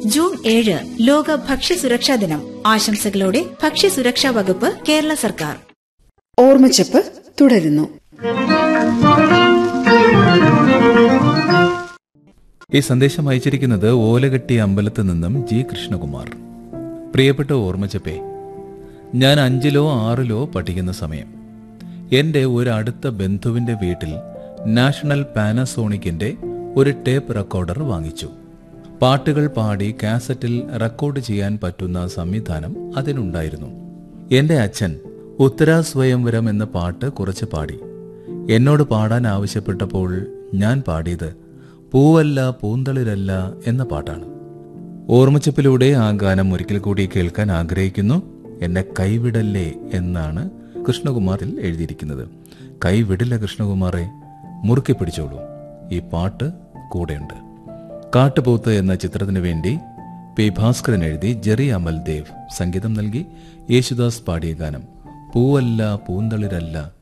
June ഏഴ് ലോക ഭക്ഷ്യസുരക്ഷാ ദിനം ആശംസകളോടെ ഭക്ഷ്യസുരക്ഷാ വകുപ്പ് കേരള സർക്കാർ ഓർമ്മച്ചപ്പ് തുടരുന്നു ഈ സന്ദേശം അയച്ചിരിക്കുന്നത് ഓലകെട്ടി അമ്പലത്ത് നിന്നും ജി കൃഷ്ണകുമാർ പ്രിയപ്പെട്ട ഓർമ്മച്ചപ്പേ ഞാൻ അഞ്ചിലോ ആറിലോ പഠിക്കുന്ന സമയം എൻ്റെ ഒരു അടുത്ത ബന്ധുവിൻ്റെ വീട്ടിൽ നാഷണൽ പാനസോണിക്കിൻ്റെ ഒരു ടേപ്പ് റെക്കോർഡർ വാങ്ങിച്ചു പാട്ടുകൾ പാടി കാസറ്റിൽ റെക്കോർഡ് ചെയ്യാൻ പറ്റുന്ന സംവിധാനം അതിനുണ്ടായിരുന്നു എൻ്റെ അച്ഛൻ ഉത്തരാ സ്വയംവരം എന്ന പാട്ട് കുറച്ച് പാടി എന്നോട് പാടാൻ ആവശ്യപ്പെട്ടപ്പോൾ ഞാൻ പാടിയത് പൂവല്ല പൂന്തളിരല്ല എന്ന പാട്ടാണ് ഓർമ്മച്ചപ്പിലൂടെ ആ ഗാനം ഒരിക്കൽ കൂടി കേൾക്കാൻ ആഗ്രഹിക്കുന്നു എന്നെ കൈവിടല്ലേ എന്നാണ് കൃഷ്ണകുമാറിൽ എഴുതിയിരിക്കുന്നത് കൈവിടില്ല കൃഷ്ണകുമാറെ മുറുക്കി പിടിച്ചോളൂ ഈ പാട്ട് കൂടെയുണ്ട് കാട്ടുപോത്ത് എന്ന ചിത്രത്തിന് വേണ്ടി പി ഭാസ്കരൻ എഴുതി ജെറി അമൽ ദേവ് സംഗീതം നൽകി യേശുദാസ് പാടിയ ഗാനം പൂവല്ല പൂന്തളിരല്ല